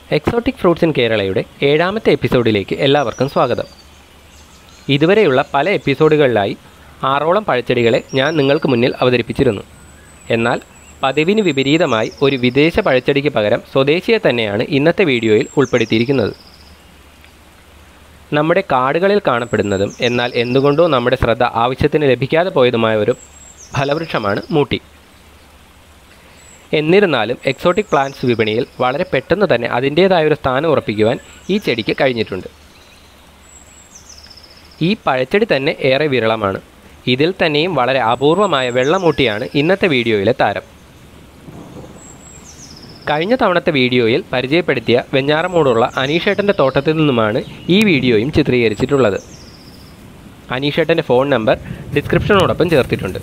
exotic fruits in കേരളയുടെ ഏഴാമത്തെ എപ്പിസോഡിലേക്ക് എല്ലാവർക്കും സ്വാഗതം ഇതുവരെയുള്ള പല എപ്പിസോഡുകളിലായി ആറോളം പഴച്ചെടികളെ ഞാൻ നിങ്ങൾക്ക് മുന്നിൽ അവതരിപ്പിച്ചിരുന്നു എന്നാൽ പതിവിന് വിപരീതമായി ഒരു വിദേശ പഴച്ചെടിക്ക് പകരം സ്വദേശിയെ തന്നെയാണ് ഇന്നത്തെ വീഡിയോയിൽ ഉൾപ്പെടുത്തിയിരിക്കുന്നത് നമ്മുടെ കാടുകളിൽ കാണപ്പെടുന്നതും എന്നാൽ എന്തുകൊണ്ടോ നമ്മുടെ ശ്രദ്ധ ആവശ്യത്തിന് ലഭിക്കാതെ പോയതുമായ ഒരു ഫലവൃക്ഷമാണ് മൂട്ടി എന്നിരുന്നാലും എക്സോട്ടിക് പ്ലാന്റ്സ് വിപണിയിൽ വളരെ പെട്ടെന്ന് തന്നെ അതിൻ്റേതായ ഒരു സ്ഥാനം ഉറപ്പിക്കുവാൻ ഈ ചെടിക്ക് കഴിഞ്ഞിട്ടുണ്ട് ഈ പഴച്ചെടി തന്നെ ഏറെ വിരളമാണ് ഇതിൽ തന്നെയും വളരെ അപൂർവമായ വെള്ളമൂട്ടിയാണ് ഇന്നത്തെ വീഡിയോയിലെ താരം കഴിഞ്ഞ തവണത്തെ വീഡിയോയിൽ പരിചയപ്പെടുത്തിയ വെഞ്ഞാറമൂടുള്ള അനീഷേട്ടൻ്റെ തോട്ടത്തിൽ നിന്നുമാണ് ഈ വീഡിയോയും ചിത്രീകരിച്ചിട്ടുള്ളത് അനീഷേട്ടൻ്റെ ഫോൺ നമ്പർ ഡിസ്ക്രിപ്ഷനോടൊപ്പം ചേർത്തിട്ടുണ്ട്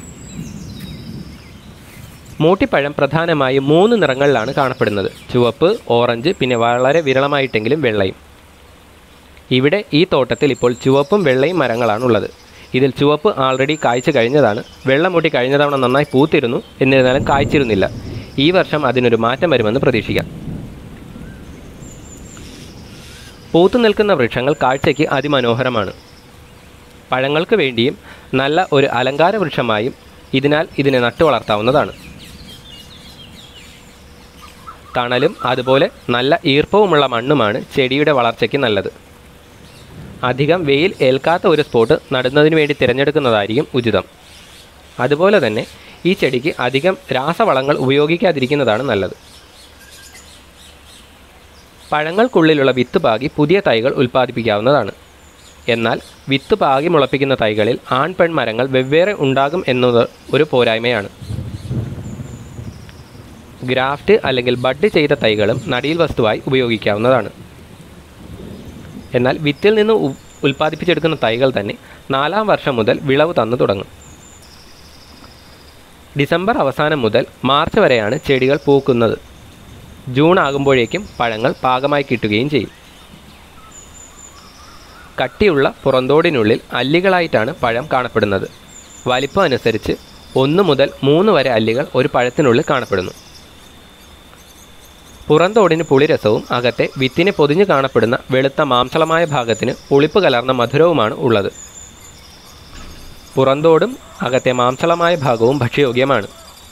മൂട്ടിപ്പഴം പ്രധാനമായും മൂന്ന് നിറങ്ങളിലാണ് കാണപ്പെടുന്നത് ചുവപ്പ് ഓറഞ്ച് പിന്നെ വളരെ വിരളമായിട്ടെങ്കിലും വെള്ളയും ഇവിടെ ഈ തോട്ടത്തിൽ ഇപ്പോൾ ചുവപ്പും വെള്ളയും മരങ്ങളാണുള്ളത് ഇതിൽ ചുവപ്പ് ആൾറെഡി കായ്ച്ചു കഴിഞ്ഞതാണ് വെള്ളമൂട്ടി കഴിഞ്ഞ തവണ നന്നായി പൂത്തിരുന്നു എന്നിരുന്നാലും കായ്ച്ചിരുന്നില്ല ഈ വർഷം അതിനൊരു മാറ്റം വരുമെന്ന് പ്രതീക്ഷിക്കാം പൂത്തു നിൽക്കുന്ന വൃക്ഷങ്ങൾ കാഴ്ചയ്ക്ക് അതിമനോഹരമാണ് പഴങ്ങൾക്ക് വേണ്ടിയും നല്ല ഒരു അലങ്കാര വൃക്ഷമായും ഇതിനാൽ ഇതിനെ നട്ടു വളർത്താവുന്നതാണ് തണലും അതുപോലെ നല്ല ഈർപ്പവുമുള്ള മണ്ണുമാണ് ചെടിയുടെ വളർച്ചയ്ക്ക് നല്ലത് അധികം വെയിൽ ഏൽക്കാത്ത ഒരു സ്പോട്ട് നടുന്നതിന് വേണ്ടി തിരഞ്ഞെടുക്കുന്നതായിരിക്കും ഉചിതം അതുപോലെ തന്നെ ഈ ചെടിക്ക് അധികം രാസവളങ്ങൾ ഉപയോഗിക്കാതിരിക്കുന്നതാണ് നല്ലത് പഴങ്ങൾക്കുള്ളിലുള്ള വിത്ത് പാകി പുതിയ തൈകൾ ഉൽപ്പാദിപ്പിക്കാവുന്നതാണ് എന്നാൽ വിത്ത് പാകി മുളപ്പിക്കുന്ന തൈകളിൽ ആൺ പെൺ മരങ്ങൾ വെവ്വേറെ ഉണ്ടാകും എന്നത് ഒരു പോരായ്മയാണ് ഗ്രാഫ്റ്റ് അല്ലെങ്കിൽ ബഡ് ചെയ്ത തൈകളും നടീൽ വസ്തുവായി ഉപയോഗിക്കാവുന്നതാണ് എന്നാൽ വിത്തിൽ നിന്ന് ഉ- ഉൽപ്പാദിപ്പിച്ചെടുക്കുന്ന തൈകൾ തന്നെ നാലാം വർഷം മുതൽ വിളവ് തന്നു തുടങ്ങും ഡിസംബർ അവസാനം മുതൽ മാർച്ച് വരെയാണ് ചെടികൾ പൂക്കുന്നത് ജൂൺ ആകുമ്പോഴേക്കും പഴങ്ങൾ പാകമായി കിട്ടുകയും ചെയ്യും കട്ടിയുള്ള പുറന്തോടിനുള്ളിൽ അല്ലികളായിട്ടാണ് പഴം കാണപ്പെടുന്നത് വലിപ്പം അനുസരിച്ച് ഒന്ന് മുതൽ മൂന്ന് വരെ അല്ലികൾ ഒരു പഴത്തിനുള്ളിൽ കാണപ്പെടുന്നു പുറന്തോടിന് പുളിരസവും അകത്തെ വിത്തിനെ പൊതിഞ്ഞു കാണപ്പെടുന്ന വെളുത്ത മാംസളമായ ഭാഗത്തിന് പുളിപ്പ് കലർന്ന മധുരവുമാണ് ഉള്ളത് പുറന്തോടും അകത്തെ മാംസളമായ ഭാഗവും ഭക്ഷ്യയോഗ്യമാണ്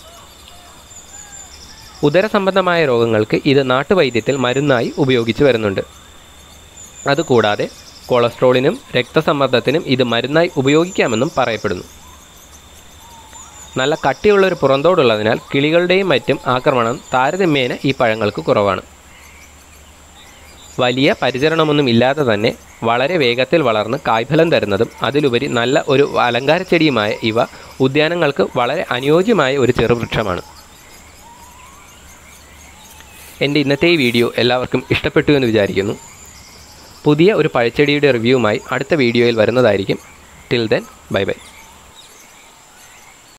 ഉദരസംബന്ധമായ രോഗങ്ങൾക്ക് ഇത് നാട്ടുവൈദ്യത്തിൽ മരുന്നായി ഉപയോഗിച്ചു വരുന്നുണ്ട് അതുകൂടാതെ കൊളസ്ട്രോളിനും രക്തസമ്മർദ്ദത്തിനും ഇത് മരുന്നായി ഉപയോഗിക്കാമെന്നും പറയപ്പെടുന്നു നല്ല കട്ടിയുള്ള ഒരു പുറന്തോടുള്ളതിനാൽ കിളികളുടെയും മറ്റും ആക്രമണം താരതമ്യേന ഈ പഴങ്ങൾക്ക് കുറവാണ് വലിയ പരിചരണമൊന്നും ഇല്ലാതെ തന്നെ വളരെ വേഗത്തിൽ വളർന്ന് കായ്ഫലം തരുന്നതും അതിലുപരി നല്ല ഒരു അലങ്കാര ചെടിയുമായ ഇവ ഉദ്യാനങ്ങൾക്ക് വളരെ അനുയോജ്യമായ ഒരു ചെറുവൃക്ഷമാണ് എൻ്റെ ഇന്നത്തെ ഈ വീഡിയോ എല്ലാവർക്കും ഇഷ്ടപ്പെട്ടു എന്ന് വിചാരിക്കുന്നു പുതിയ ഒരു പഴച്ചെടിയുടെ റിവ്യൂവുമായി അടുത്ത വീഡിയോയിൽ വരുന്നതായിരിക്കും ടിൽ ദെൻ ബൈ ബൈ